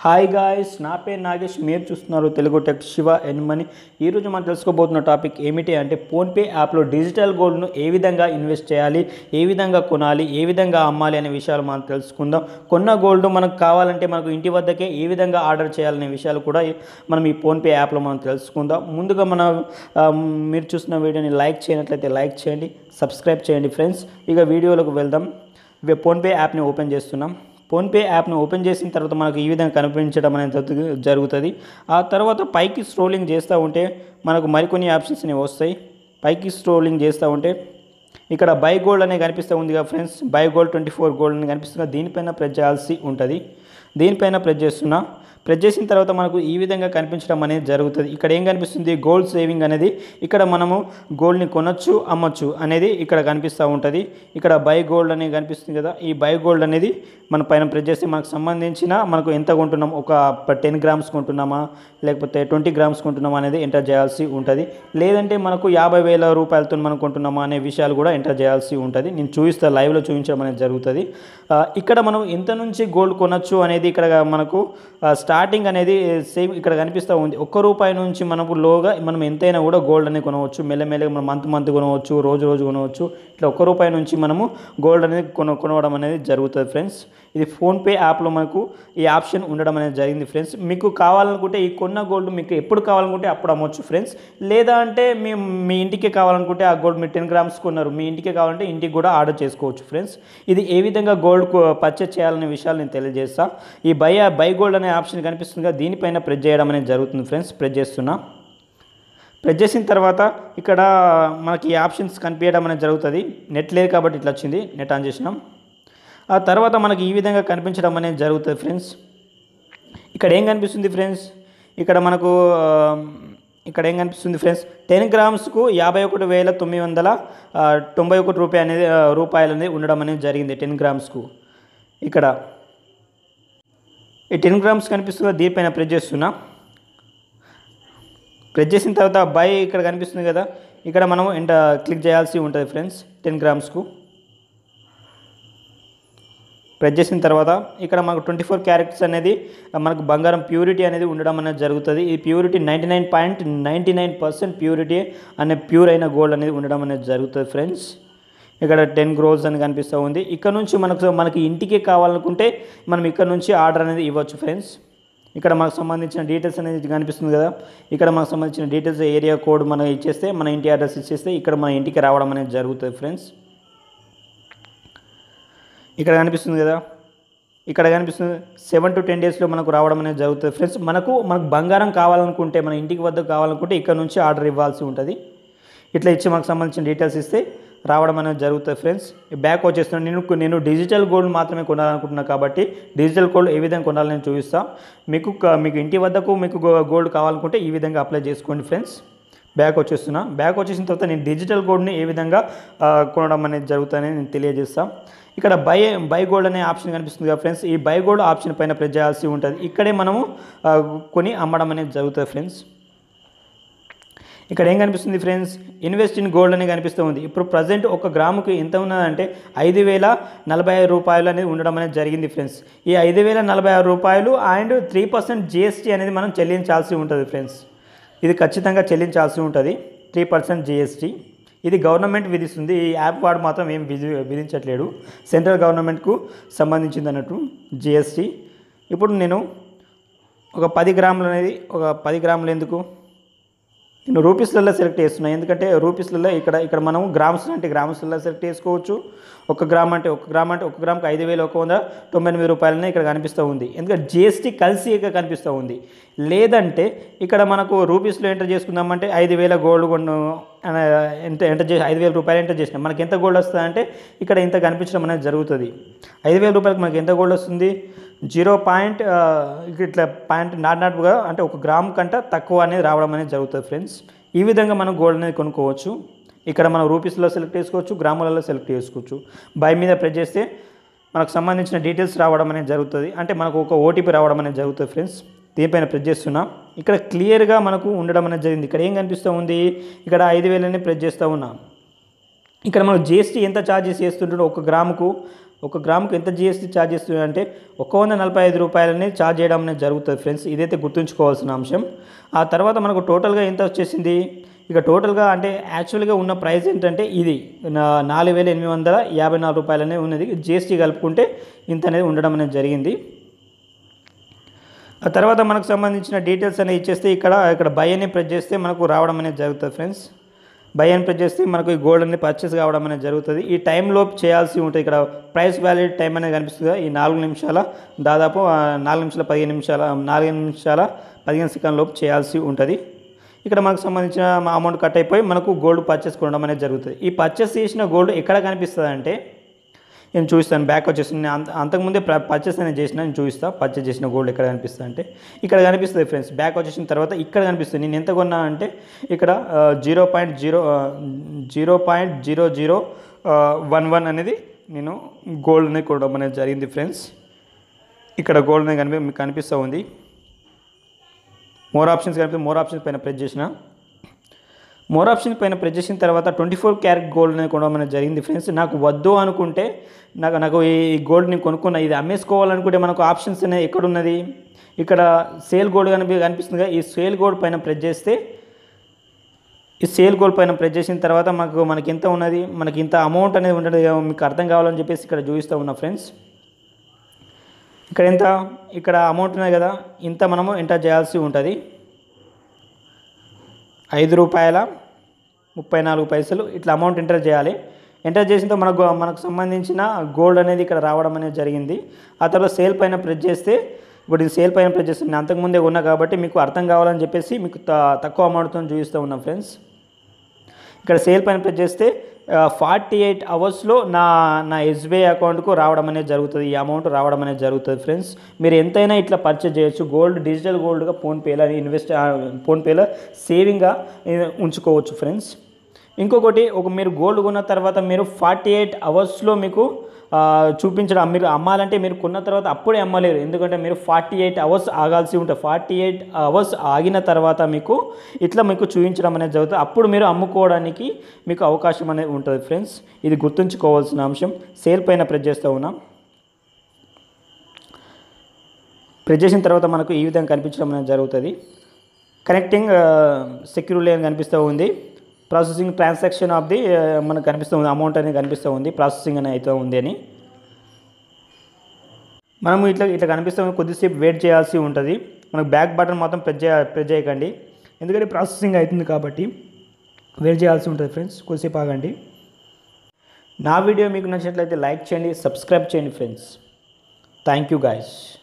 hi guys నా పేరు నాగేష్ మీరు చూస్తున్నారు తెలుగు టెక్ శివ ఎన్మని ఈరోజు మనం తెలుసుకోబోతున్న టాపిక్ ఏమిటి అంటే ఫోన్పే యాప్లో డిజిటల్ గోల్డ్ను ఏ విధంగా ఇన్వెస్ట్ చేయాలి ఏ విధంగా కొనాలి ఏ విధంగా అమ్మాలి అనే విషయాలు మనం తెలుసుకుందాం కొన్న గోల్డ్ మనకు కావాలంటే మనకు ఇంటి వద్దకే ఏ విధంగా ఆర్డర్ చేయాలనే విషయాలు కూడా మనం ఈ ఫోన్పే యాప్లో మనం తెలుసుకుందాం ముందుగా మన ఆ, మీరు చూస్తున్న వీడియోని లైక్ చేయనట్లయితే లైక్ చేయండి సబ్స్క్రైబ్ చేయండి ఫ్రెండ్స్ ఇక వీడియోలోకి వెళ్దాం ఇక ఫోన్పే యాప్ని ఓపెన్ చేస్తున్నాం ఫోన్పే యాప్ను ఓపెన్ చేసిన తర్వాత మనకు ఈ విధంగా కనిపించడం అనేది జరుగు- జరుగుతుంది ఆ తర్వాత పైకి స్క్రోలింగ్ చేస్తూ ఉంటే మనకు మరికొన్ని ఆప్షన్స్ అనేవి వస్తాయి పైకి స్క్రోలింగ్ చేస్తూ ఉంటే ఇక్కడ బై గోల్డ్ అనేది కనిపిస్తూ ఉంది కదా friends buy gold twenty four gold అని కనిపిస్తుంది దీనిపైన ప్రెస్ చేయాల్సి ఉంటుంది దీనిపైన ప్రెస్ చేస్తున్నా ప్రెస్ చేసిన తర్వాత మనకు ఈ విధంగా కనిపించడం అనేది జరుగుతుంది ఇక్కడ ఏం కనిపిస్తుంది గోల్డ్ సేవింగ్ అనేది ఇక్కడ మనము గోల్డ్ని కొనొచ్చు అమ్మొచ్చు అనేది ఇక్కడ కనిపిస్తూ ఉంటుంది ఇక్కడ బై గోల్డ్ అనేది కనిపిస్తుంది కదా ఈ బై గోల్డ్ అనేది మన పైన ప్రెస్ చేస్తే మనకు సంబంధించిన మనకు ఎంత కొంటున్నాం ఒక టెన్ గ్రామ్స్ కొంటున్నామా లేకపోతే ట్వంటీ గ్రామ్స్ కొంటున్నామా అనేది ఎంటర్ చేయాల్సి ఉంటుంది లేదంటే మనకు యాభై వేల రూపాయలతో మనం కొంటున్నామా అనే విషయాలు కూడా ఎంటర్ చేయాల్సి ఉంటుంది నేను చూపిస్తాను లైవ్లో చూపించడం అనేది జరుగుతుంది ఆ, ఇక్కడ మనం ఎంత నుంచి గోల్డ్ కొనొచ్చు అనేది ఇక్కడ మనకు ఆ, స్టార్టింగ్ అనేది సేమ్ ఇక్కడ కనిపిస్తూ ఉంది ఒక్క రూపాయి నుంచి మనకు లోగా మనం ఎంతైనా కూడా గోల్డ్ అనేది కొనవచ్చు మెల్లమెల్లగా మనం మంత్ మంత్ కొనవచ్చు రోజు రోజు కొనవచ్చు ఇట్లా ఒక్క రూపాయి నుంచి మనము గోల్డ్ అనేది కొన కొనవడం అనేది జరుగుతుంది ఫ్రెండ్స్ ఇది ఫోన్పే యాప్లో మనకు ఈ ఆప్షన్ ఉండడం అనేది జరిగింది ఫ్రెండ్స్ మీకు కావాలనుకుంటే ఈ కొన్న గోల్డ్ మీకు ఎప్పుడు కావాలనుకుంటే అప్పుడు అమ్మొచ్చు ఫ్రెండ్స్ లేదా అంటే మీ మీ ఇంటికి కావాలనుకుంటే ఆ గోల్డ్ మీరు టెన్ గ్రామ్స్ కొన్నారు మీ ఇంటికి కావాలంటే ఇంటికి కూడా ఆర్డర్ చేసుకోవచ్చు ఫ్రెండ్స్ ఇది ఏ విధంగా గోల్డ్ పర్చేస్ చేయాలనే విషయాలు నేను తెలియజేస్తా ఈ బై బై గోల్డ్ అనే ఆప్షన్ కనిపిస్తుంది కదా దీనిపైన ప్రెస్ చేయడం అనేది జరుగుతుంది ఫ్రెండ్స్ ప్రెస్ చేస్తున్నా ప్రెస్ చేసిన తర్వాత ఇక్కడ మనకి ఈ ఆప్షన్స్ కనిపించడం అనేది జరుగుతుంది నెట్ లేదు కాబట్టి ఇట్లా వచ్చింది నెట్ ఆన్ చేసినాం ఆ తర్వాత మనకి ఈ విధంగా కనిపించడం అనేది జరుగుతుంది ఫ్రెండ్స్ ఇక్కడ ఏం కనిపిస్తుంది ఫ్రెండ్స్ ఇక్కడ మనకు ఆ, ఇక్కడ ఏం కనిపిస్తుంది ఫ్రెండ్స్ టెన్ గ్రామ్స్కు యాభై ఒకటి వేల తొమ్మిది వందల ఆ, తొంభై ఒకటి రూపాయి అనేది ఆ, రూపాయలు అనేది ఉండడం అనేది జరిగింది టెన్ గ్రామ్స్కు ఇక్కడ ఈ టెన్ గ్రామ్స్ కనిపిస్తుందా దీనిపైన ప్రెస్ చేస్తున్నా ప్రెస్ చేసిన తర్వాత బై ఇక్కడ కనిపిస్తుంది కదా ఇక్కడ మనం ఎంట క్లిక్ చేయాల్సి ఉంటుంది ఫ్రెండ్స్ టెన్ గ్రామ్స్కు ప్రెస్ చేసిన తర్వాత ఇక్కడ మనకు ట్వంటీ ఫోర్ క్యారెక్టర్స్ అనేది మనకు బంగారం ప్యూరిటీ అనేది ఉండడం అనేది జరుగుతుంది ఈ purity ninety nine point ninety nine percent purity అనే ప్యూర్ అయిన గోల్డ్ అనేది ఉండడం అనేది జరుగుతుంది ఫ్రెండ్స్ ఇక్కడ టెన్ గ్రోల్స్ అని కనిపిస్తూ ఉంది ఇక్కడ నుంచి మనకు మనకి ఇంటికి కావాలనుకుంటే మనం ఇక్కడ నుంచి ఆర్డర్ అనేది ఇవ్వచ్చు ఫ్రెండ్స్ ఇక్కడ మనకు సంబంధించిన డీటెయిల్స్ అనేది కనిపిస్తుంది కదా ఇక్కడ మనకు సంబంధించిన డీటెయిల్స్ ఏరియా కోడ్ మనం ఇచ్చేస్తే మన ఇంటి అడ్రస్ ఇచ్చేస్తే ఇక్కడ మన ఇంటికి రావడం అనేది జరుగుతుంది ఫ్రెండ్స్ ఇక్కడ కనిపిస్తుంది కదా ఇక్కడ కనిపిస్తుంది సెవెన్ టు టెన్ డేస్లో మనకు రావడం అనేది జరుగుతుంది ఫ్రెండ్స్ మనకు మనకు బంగారం కావాలనుకుంటే మన ఇంటికి వద్ద కావాలనుకుంటే ఇక్కడ నుంచి ఆర్డర్ ఇవ్వాల్సి ఉంటుంది ఇట్లా ఇచ్చి మనకు సంబంధించిన డీటెయిల్స్ ఇస్తే రావడం అనేది జరుగుతుంది ఫ్రెండ్స్ బ్యాక్ వచ్చేస్తున్నాను నేను నేను డిజిటల్ గోల్డ్ మాత్రమే కొనాలనుకుంటున్నా కాబట్టి డిజిటల్ గోల్డ్ ఏ విధంగా కొనాలని చూపిస్తా మీకు క- మీకు ఇంటి వద్దకు మీకు గో- గోల్డ్ కావాలనుకుంటే ఈ విధంగా అప్లై చేసుకోండి ఫ్రెండ్స్ బ్యాక్ వచ్చేస్తున్నా బ్యాక్ వచ్చేసిన తర్వాత నేను డిజిటల్ గోల్డ్ని ఏ విధంగా ఆ, కొనడం అనేది జరుగుతుందని నేను తెలియజేస్తాను ఇక్కడ బై బై గోల్డ్ అనే ఆప్షన్ కనిపిస్తుంది కదా ఫ్రెండ్స్ ఈ బై గోల్డ్ ఆప్షన్ పైన ప్రెస్ చేయాల్సి ఉంటుంది ఇక్కడే మనము ఆ, కొని అమ్మడం అనేది జరుగుతుంది ఫ్రెండ్స్ ఇక్కడ ఏం కనిపిస్తుంది ఫ్రెండ్స్ ఇన్వెస్ట్ ఇన్ గోల్డ్ అని కనిపిస్తూ ఉంది ఇప్పుడు ప్రజెంట్ ఒక గ్రాముకు ఎంత ఉన్నదంటే ఐదు వేల నలభై ఆరు రూపాయలు అనేది ఉండడం అనేది జరిగింది ఫ్రెండ్స్ ఈ ఐదు వేల నలభై ఆరు రూపాయలు అండ్ త్రీ పర్సెంట్ జిఎస్టీ అనేది మనం చెల్లించాల్సి ఉంటుంది ఫ్రెండ్స్ ఇది ఖచ్చితంగా చెల్లించాల్సి ఉంటుంది త్రీ పర్సెంట్ జిఎస్టీ ఇది గవర్నమెంట్ విధిస్తుంది ఈ యాప్ వాడు మాత్రం ఏం విధి విధించట్లేడు సెంట్రల్ గవర్నమెంట్కు సంబంధించింది అన్నట్టు జిఎస్టీ ఇప్పుడు నేను ఒక పది గ్రాములు అనేది ఒక పది గ్రాములు ఎందుకు నేను రూపీస్లలో సెలెక్ట్ చేస్తున్నాను ఎందుకంటే రూపీస్లలో ఇక్కడ ఇక్కడ మనం గ్రామ్స్ అంటే గ్రామ్స్లలో సెలెక్ట్ చేసుకోవచ్చు ఒక గ్రామ్ అంటే ఒక గ్రామ్ అంటే ఒక గ్రామ్కి ఐదు వేల ఒక వంద తొంభై ఎనిమిది రూపాయలనే ఇక్కడ కనిపిస్తూ ఉంది ఎందుకంటే జిఎస్టీ కలిసి ఇక్కడ కనిపిస్తూ ఉంది లేదంటే ఇక్కడ మనకు రూపీస్లో ఎంటర్ చేసుకుందామంటే ఐదు వేల గోల్డ్ కొను ఎంత ఎంటర్ చేసి ఐదు వేల రూపాయలు ఎంటర్ చేసినాం మనకి ఎంత గోల్డ్ వస్తుంది అంటే ఇక్కడ ఇంత కనిపించడం అనేది జరుగుతుంది ఐదు వేల రూపాయలకి మనకి ఎంత గోల్డ్ వస్తుంది జీరో పాయింట్ ఆ, ఇట్లా పాయింట్ నాట్ నాటుగా అంటే ఒక గ్రామ్ కంటే తక్కువ అనేది రావడం అనేది జరుగుతుంది ఫ్రెండ్స్ ఈ విధంగా మనం గోల్డ్ అనేది కొనుక్కోవచ్చు ఇక్కడ మనం రూపీస్లో సెలెక్ట్ చేసుకోవచ్చు గ్రాములలో సెలెక్ట్ చేసుకోవచ్చు బై మీద ప్రెస్ చేస్తే మనకు సంబంధించిన డీటెయిల్స్ రావడం అనేది జరుగుతుంది అంటే మనకు ఒక ఓటీపీ రావడం అనేది జరుగుతుంది ఫ్రెండ్స్ దీనిపైన ప్రెస్ చేస్తున్నా ఇక్కడ క్లియర్గా మనకు ఉండడం అనేది జరిగింది ఇక్కడ ఏం కనిపిస్తూ ఉంది ఇక్కడ ఐదు వేలని ప్రెస్ చేస్తూ ఉన్నా ఇక్కడ మనకు జిఎస్టీ ఎంత ఛార్జెస్ చేస్తుంటాడో ఒక గ్రాముకు ఒక గ్రాముకి ఎంత జిఎస్టీ ఛార్జ్ చేస్తుంది అంటే ఒక వంద నలభై ఐదు రూపాయలని ఛార్జ్ చేయడం అనేది జరుగుతుంది ఫ్రెండ్స్ ఇదైతే గుర్తుంచుకోవాల్సిన అంశం ఆ తర్వాత మనకు టోటల్గా ఎంత వచ్చేసింది ఇక టోటల్గా అంటే యాక్చువల్గా ఉన్న ప్రైస్ ఏంటంటే ఇది నా- నాలుగు వేల ఎనిమిది వందల యాభై నాలుగు రూపాయలనే ఉన్నది జిఎస్టీ కలుపుకుంటే ఇంత అనేది ఉండడం అనేది జరిగింది ఆ తర్వాత మనకు సంబంధించిన డీటెయిల్స్ అనేవి ఇచ్చేస్తే ఇక్కడ ఇక్కడ బై అని ప్రెస్ చేస్తే మనకు రావడం అనేది జరుగుతుంది ఫ్రెండ్స్ బై అని ప్రెస్ చేస్తే మనకు ఈ గోల్డ్ అనేది పర్చేస్ కావడం అనేది జరుగుతుంది ఈ టైం లోపు చేయాల్సి ఉంటుంది ఇక్కడ ప్రైస్ వ్యాలిడ్ టైం అనేది కనిపిస్తుంది కదా, ఈ నాలుగు నిమిషాల దాదాపు ఆ, నాలుగు నిమిషాల పదిహేను నిమిషాల నాలుగు నిమిషాల పదిహేను సెకండ్ లోపు చేయాల్సి ఉంటుంది ఇక్కడ మనకు సంబంధించిన అమౌంట్ కట్ అయిపోయి మనకు గోల్డ్ పర్చేస్ కొనడం అనేది జరుగుతుంది ఈ పర్చేస్ చేసిన గోల్డ్ ఎక్కడ కనిపిస్తుంది అంటే నేను చూపిస్తాను బ్యాక్ వచ్చేసి నేను అంత అంతకుముందే పర్చేస్ అనేది చేసిన నేను చూపిస్తాను పర్చేస్ చేసిన గోల్డ్ ఎక్కడ కనిపిస్తుంది అంటే ఇక్కడ కనిపిస్తుంది ఫ్రెండ్స్ బ్యాక్ వచ్చేసిన తర్వాత ఇక్కడ కనిపిస్తుంది నేను ఎంత కొన్నా అంటే ఇక్కడ zero point zero zero point zero zero one one అనేది నేను గోల్డ్ని కొనడం అనేది జరిగింది ఫ్రెండ్స్ ఇక్కడ గోల్డ్ అనేది కనిపి మీకు కనిపిస్తూ ఉంది మోర్ ఆప్షన్స్ కనిపి మోర్ ఆప్షన్స్ పైన ప్రెస్ చేసిన మోర్ ఆప్షన్ పైన ప్రెస్ చేసిన తర్వాత ట్వంటీ ఫోర్ క్యారెట్ గోల్డ్ అనేది కొనడం అనేది జరిగింది ఫ్రెండ్స్ నాకు వద్దు అనుకుంటే నాకు నాకు ఈ గోల్డ్ని కొనుక్కున్న ఇది అమ్మేసుకోవాలనుకుంటే మనకు ఆప్షన్స్ అనేది ఎక్కడున్నది ఇక్కడ సేల్ గోల్డ్ కనిపి కనిపిస్తుంది కదా ఈ సేల్ గోల్డ్ పైన ప్రెస్ చేస్తే ఈ సేల్ గోల్డ్ పైన ప్రెస్ చేసిన తర్వాత మనకు మనకి ఎంత ఉన్నది మనకి ఇంత అమౌంట్ అనేది ఉంటుంది మీకు అర్థం కావాలని చెప్పేసి ఇక్కడ చూపిస్తూ ఉన్నా ఫ్రెండ్స్ ఇక్కడ ఎంత ఇక్కడ అమౌంట్ ఉన్నది కదా ఇంత మనము ఎంటర్ చేయాల్సి ఉంటుంది ఐదు రూపాయల ముప్పై నాలుగు పైసలు ఇట్లా అమౌంట్ ఎంటర్ చేయాలి ఎంటర్ చేసిన మనకు మనకు సంబంధించిన గోల్డ్ అనేది ఇక్కడ రావడం అనేది జరిగింది ఆ తర్వాత సేల్ పైన ప్రెస్ చేస్తే ఇప్పుడు ఇది సేల్ పైన ప్రెస్ చేస్తే నేను అంతకుముందే ఉన్నా కాబట్టి మీకు అర్థం కావాలని చెప్పేసి మీకు త- తక్కువ అమౌంట్తో చూపిస్తూ ఉన్నాం ఫ్రెండ్స్ ఇక్కడ సేల్ పైన ప్రెస్ చేస్తే ఫార్టీ ఎయిట్ అవర్స్లో నా నా ఎస్బీఐ అకౌంట్కు రావడం అనేది జరుగుతుంది ఈ అమౌంట్ రావడం అనేది జరుగుతుంది ఫ్రెండ్స్ మీరు ఎంతైనా ఇట్లా పర్చేజ్ చేయొచ్చు గోల్డ్ డిజిటల్ గోల్డ్గా ఫోన్పేలో ఇన్వెస్ట్ ఫోన్పేలో సేవింగ్గా ఉంచుకోవచ్చు ఫ్రెండ్స్ ఇంకొకటి ఒక మీరు గోల్డ్ కొన్న తర్వాత మీరు ఫార్టీ ఎయిట్ అవర్స్లో మీకు ఆ, చూపించడం మీరు అమ్మాలంటే మీరు కొన్న తర్వాత అప్పుడే అమ్మలేరు ఎందుకంటే మీరు ఫార్టీ ఎయిట్ అవర్స్ ఆగాల్సి ఉంటుంది ఫార్టీ ఎయిట్ అవర్స్ ఆగిన తర్వాత మీకు ఇట్లా మీకు చూపించడం అనేది జరుగుతుంది అప్పుడు మీరు అమ్ముకోవడానికి మీకు అవకాశం అనేది ఉంటుంది ఫ్రెండ్స్ ఇది గుర్తుంచుకోవాల్సిన అంశం సేల్ పైన ప్రెస్ చేస్తూ ఉన్నాం ప్రెస్ చేసిన తర్వాత మనకు ఈ విధంగా కనిపించడం అనేది జరుగుతుంది కనెక్టింగ్ సెక్యూరిటీ అని కనిపిస్తూ ఉంది ప్రాసెసింగ్ ట్రాన్సాక్షన్ ఆఫ్ ది మనకు కనిపిస్తూ ఉంది అమౌంట్ అనేది కనిపిస్తూ ఉంది ప్రాసెసింగ్ అనేది అవుతూ ఉంది అని మనము ఇట్లా ఇట్లా కనిపిస్తూ ఉంది, కొద్దిసేపు వెయిట్ చేయాల్సి ఉంటుంది మనకు బ్యాక్ బటన్ మాత్రం ప్రెస్ చేయ ప్రెస్ చేయకండి ఎందుకంటే ప్రాసెసింగ్ అవుతుంది కాబట్టి వెయిట్ చేయాల్సి ఉంటుంది ఫ్రెండ్స్ కొద్దిసేపు ఆగండి నా వీడియో మీకు నచ్చినట్లయితే లైక్ చేయండి సబ్స్క్రైబ్ చేయండి ఫ్రెండ్స్ థ్యాంక్ యూ గాయస్